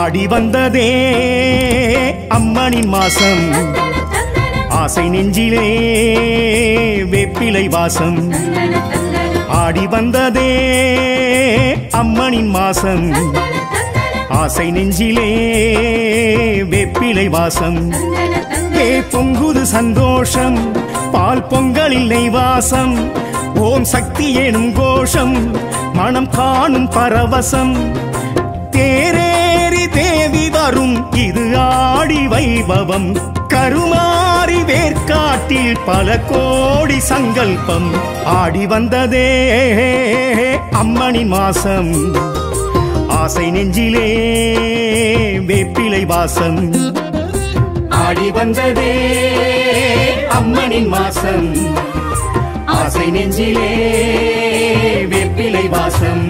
ஆடி வந்ததே அம்மனின் மாசம் ஆசை நெஞ்சிலே வேப்பிலை வாசம் ஆடி வந்ததே அம்மனின் மாசம் ஆசை நெஞ்சிலே வேப்பிலை வாசம் ஏ பொங்குது சந்தோஷம் பால் பொங்கலில் நெய் வாசம் ஓம் சக்தி எனும் கோஷம் மனம் காணும் பரவசம் தேரேறி தேவி வரும் இது ஆடி வைபவம் கருமாறி வேர்க்காட்டில் பல கோடி சங்கல்பம் ஆடி வந்ததே அம்மனின் மாசம் ஆசை நெஞ்சிலே வேப்பிலை வாசம் ஆடி வந்ததே அம்மனின் மாசம் ஆசை நெஞ்சிலே வேப்பிலை வாசம்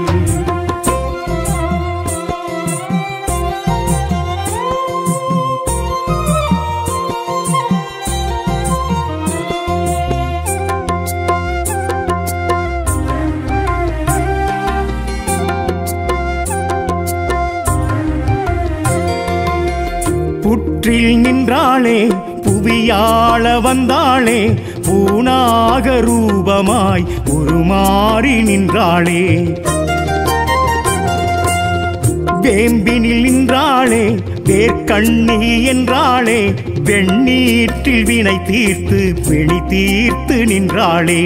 புற்றில் நின்றாளே புவியாள வந்தாளே பூனாக ரூபமாய் உருமாறி நின்றாளே வேம்பினில் நின்றாளே வேர்க்கண்ணி என்றாளே வெண்ணீற்றில் வினை தீர்த்து பிணி தீர்த்து நின்றாளே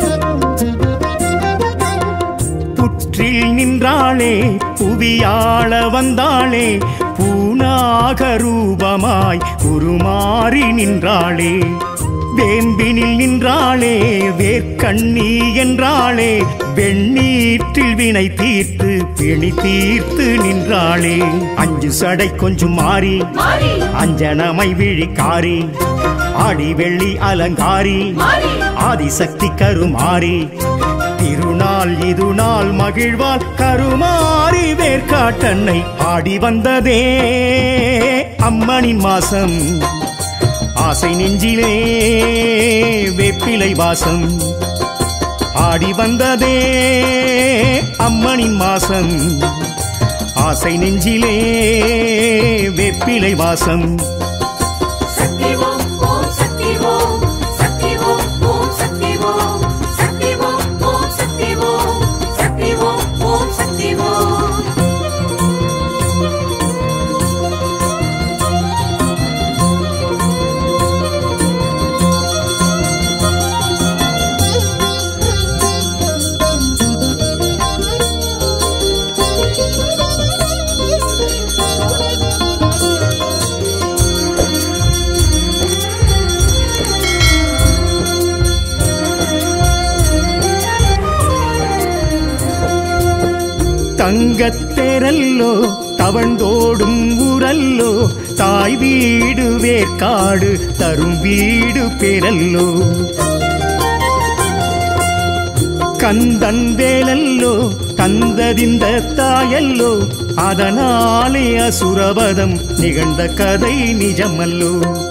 புற்றில் நின்றாளே புவியாள வந்தாளே பூனாக ரூபமாய் உருமாறி நின்றாளே வேம்பினில் நின்றாளே வேர்க்கண்ணி என்றாளே வெண்ணீற்றில் வினை தீர்த்து பிணி தீர்த்து நின்றாளே அஞ்சு சடை கொஞ்சம் மாறி அஞ்சனமை விழிக்காரி ஆடி வெள்ளி அலங்காரி ஆதிசக்தி கருமாறி திருநாள் இது நாள் மகிழ்வால் கருமாறி வேர்க்காட்டன்னை ஆடி வந்ததே அம்மனின் மாசம் ஆசை நெஞ்சிலே வேப்பிலை வாசம் ஆடி வந்ததே அம்மனின் மாசம் ஆசை நெஞ்சிலே வேப்பிலை வாசம் சக்தி ஓம் ஓம் சக்தி ஓம் சக்தி ஓம் ஓம் சக்தி ஓம் சக்தி ஓம் ஓம் சக்தி ஓம் சக்தி ஓம் ஓம் சக்தி ஓம் தங்கத்தேரல்லோ தவழ்ந்தோடும் ஊரல்லோ தாய் வீடு வேர்க்காடு தரும் வீடு பெறல்லோ கந்தன் வேலல்லோ தந்ததிந்த தாயல்லோ அதனாலே அசுரவதம் நிகழ்ந்த கதை நிஜமல்லோ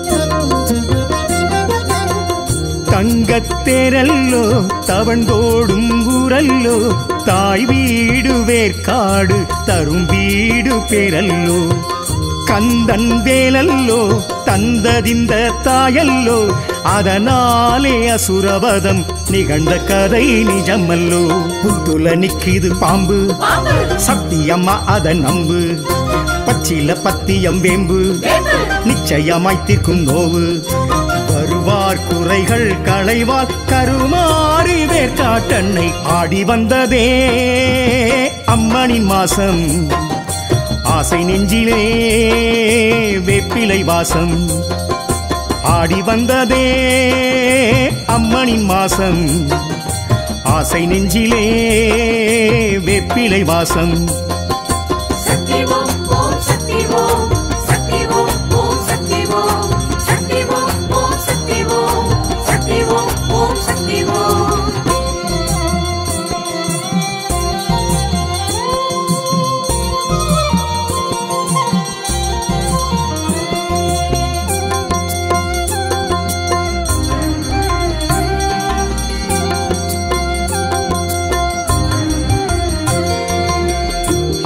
தங்கத்தேரல்லோ தவழ்ந்தோடும் ஊரல்லோ தாய் வீடு வேர்க்காடு தரும் வீடு பெறல்லோ கந்தன் வேலல்லோ தந்ததிந்த தாயல்லோ அதனாலே அசுரவதம் நிகழ்ந்த கதை நிஜமல்லோ புத்துல நிக்கிது பாம்பு பாம்பு சத்தியம்மா அத நம்பு பச்சில பத்தியம் வேம்பு வேம்பு நிச்சயமாய் தீர்க்கும் நோவு வருவார் குறைகள் களைவார் கருமாறி வேர்க்காட்டன்னை ஆடி வந்ததே அம்மனின் மாசம் ஆசை நெஞ்சிலே வேப்பிலை வாசம் ஆடி வந்ததே அம்மனின் மாசம் ஆசை நெஞ்சிலே வேப்பிலை வாசம் சக்தி ஓம் ஓம் சக்தி ஓம் சக்தி ஓம் ஓம் சக்தி ஓம் சக்தி ஓம் ஓம் சக்தி ஓம் சக்தி ஓம் ஓம் சக்தி ஓம்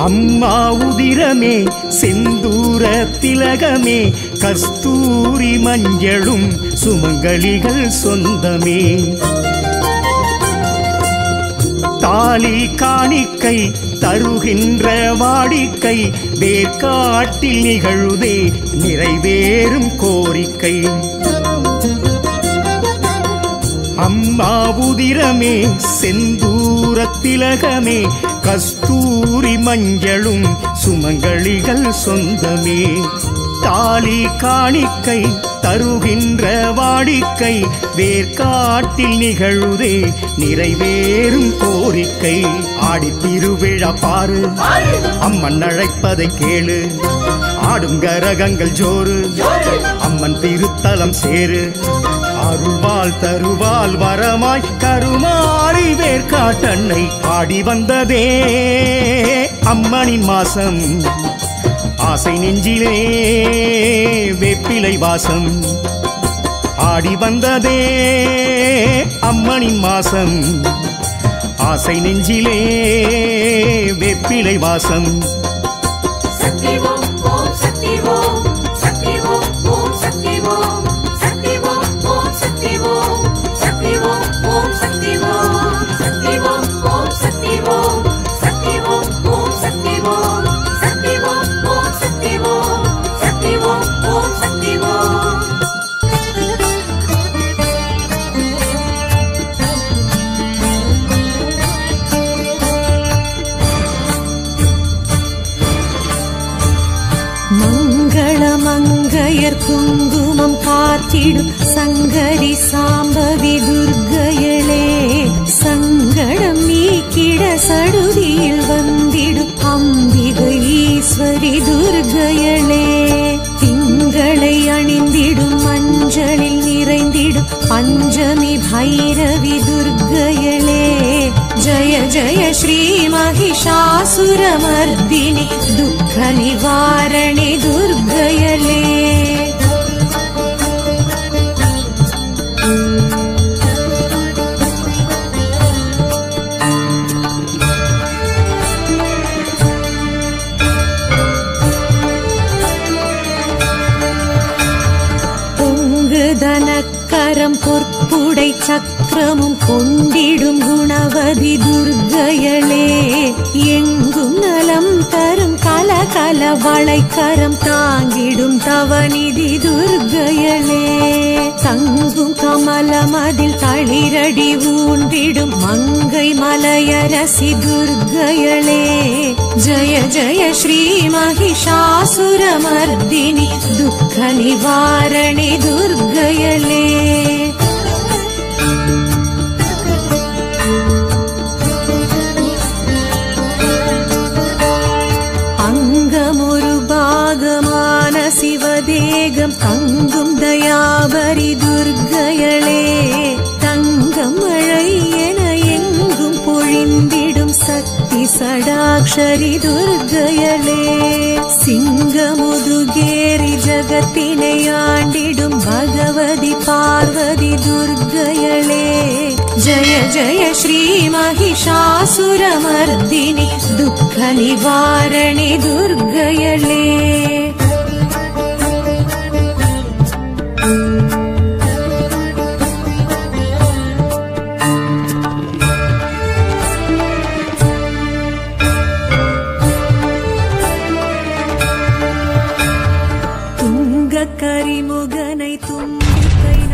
அம்மா உதிரமே செந்தூர திலகமே கஸ்தூரி மஞ்சளும் சுமங்கலிகள் சொந்தமே தாலி காணிக்கை தருகின்ற வாடிக்கை வேர்க்காட்டில் நிகழுதே நிறைவேறும் கோரிக்கை அம்மா உதிரமே செந்தூர திலகமே கஸ்தூரி மஞ்சளும் சுமங்கலிகள் சொந்தமே தாலி காணிக்கை தருகின்ற வாடிக்கை வேர்க்காட்டில் நிகழுதே நிறைவேறும் கோரிக்கை ஆடி திருவிழா பாரு அம்மன் அழைப்பதை கேளு ஆடும் கரகங்கள் ஜோறு அம்மன் திருத்தலம் சேரு அருள்வாள் தருவாள் வரமாய் கருமாறி வேர்க்காட்டன்னை ஆடி வந்ததே அம்மனின் மாசம் ஆசை நெஞ்சிலே வேப்பிலை வாசம் ஆடி வந்ததே அம்மனின் மாசம் ஆசை நெஞ்சிலே வேப்பிலை வாசம் சக்தி ஓம் ஓம் சக்தி ஓம் சக்தி ஓம் ஓம் சக்தி ஓம் சக்தி ஓம் ஓம் சக்தி ஓம் சக்தி ஓம் ஓம் சக்தி ஓம் சக்தி ஓம் ஓம் சக்தி ஓம் சக்தி ஓம் ஓம் சக்தி ஓம் சக்தி ஓம் ஓம் சக்தி ஓம் சக்தி ஓம் ஓம் சக்தி ஓம் மங்கள மங்கையர் குங்குமம் காத்திடும் சங்கரி சாம்பவி துர்க்கையளே சங்கடம் நீக்கிட சடுதியில் வந்திடும் அம்பிகை ஈஸ்வரி துர்க்கையளே திங்களை அணிந்திடும் மஞ்சளில் நிறைந்திடும் பஞ்சமி பைரவி துர்க்கையளே ஜய ஜய ஸ்ரீ महिषासुरमर्दिनि दुःख निवारणि दुर्गयले பொங்கு தனக்கரம் பொற்புடை சக்கரமும் கொண்டிடும் குணவதி துர்க்கையளே எங்கும் நலம் தரும் கல கல வளைக்கரம் தாங்கிடும் தவநிதி துர்க்கையளே தங்கும் கமலமதில் தளிரடி ஊன்றிடும் மங்கை மலையரசி துர்க்கையளே ஜய ஜய ஸ்ரீ महिषासुरमर्दिनि दुःख निवारणि दुर्गयले அங்கமொரு பாகமான சிவதேகம் தங்கும் தயாபரி துர்க்கையளே தங்கம் மழை என எங்கும் பொழிந்திடும் சக்தி சடாக்ஷரி துர்க்கையளே சிங்கமுதுகேரி ஜகத்தினை ஆண்டிடும் பகவதி பார்வதி துர்க்கையளே ஜய ஜய ஸ்ரீ महिषासुरमर्दिनि दुःख निवारणि दुर्गयले துங்க கரிமுகனை தும்பிக்கை